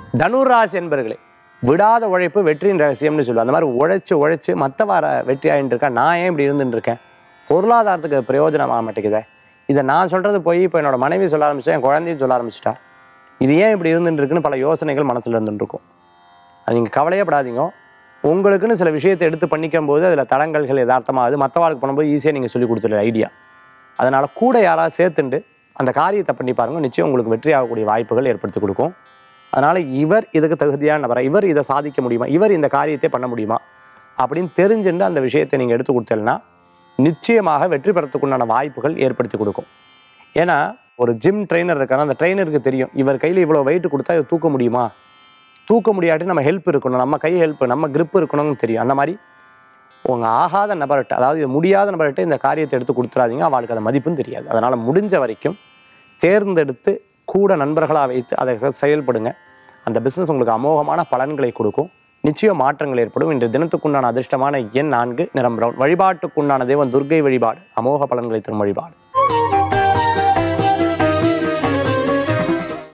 தனுராசி என்பர்களே விடாத உழைப்பு வெற்றியின் ரகசியம்னு சொல்லுவோம் அந்த மாதிரி உழைச்சு உழைச்சு மற்ற வார வெற்றி ஆகிட்டு இருக்கா நான் ஏன் இப்படி இருந்துட்டு இருக்கேன் பொருளாதாரத்துக்கு அது பிரயோஜனமாக மாட்டேங்குதே இதை நான் சொல்கிறது போய் இப்போ என்னோட மனைவி சொல்ல ஆரம்பிச்சா என் குழந்தையும் சொல்ல ஆரம்பிச்சிட்டா இது ஏன் இப்படி இருந்துட்டு இருக்குன்னு பல யோசனைகள் மனசில் இருந்துட்டு இருக்கும் அது நீங்கள் கவலையே படாதீங்க உங்களுக்குன்னு சில விஷயத்தை எடுத்து பண்ணிக்கும் போது அதில் தடங்கல்கள் யதார்த்தமாகுது மற்றவாளுக்கு பண்ணும்போது ஈஸியாக நீங்கள் சொல்லி கொடுத்துருக்க ஐடியா அதனால் கூட யாராவது சேர்த்துண்டு அந்த காரியத்தை பண்ணி பாருங்க நிச்சயம் உங்களுக்கு வெற்றி ஆகக்கூடிய வாய்ப்புகள் ஏற்படுத்தி கொடுக்கும் அதனால் இவர் இதுக்கு தகுதியான நபரா இவர் இதை சாதிக்க முடியுமா இவர் இந்த காரியத்தை பண்ண முடியுமா அப்படின்னு தெரிஞ்சுட்டு அந்த விஷயத்தை நீங்கள் எடுத்து கொடுத்தீங்கன்னா நிச்சயமாக வெற்றி பெறத்துக்குண்டான வாய்ப்புகள் ஏற்படுத்தி கொடுக்கும் ஏன்னா ஒரு ஜிம் ட்ரெயினர் இருக்காரு அந்த ட்ரெயினருக்கு தெரியும் இவர் கையில் இவ்வளோ வெயிட் கொடுத்தா இதை தூக்க முடியுமா தூக்க முடியாட்டி நம்ம ஹெல்ப் இருக்கணும் நம்ம கை ஹெல்ப் நம்ம grip இருக்கணும்னு தெரியும் அந்த மாதிரி உங்கள் ஆகாத நபர்கிட்ட அதாவது இது முடியாத நபர்கிட்ட இந்த காரியத்தை எடுத்து கொடுத்துறாதீங்க அவளுக்கு அது மதிப்பும் தெரியாது அதனால் முடிஞ்ச வரைக்கும் தேர்ந்தெடுத்து கூட நண்பர்களாக வைத்து அதை செயல்படுங்க அந்த பிஸ்னஸ் உங்களுக்கு அமோகமான பலன்களை கொடுக்கும் நிச்சயம் மாற்றங்கள் ஏற்படும் இன்று தினத்துக்குண்டான அதிர்ஷ்டமான எண் நான்கு நிறம் பிரவுன் வழிபாட்டுக்குண்டான தேவன் துர்க்கை வழிபாடு அமோக பலன்களை தரும் வழிபாடு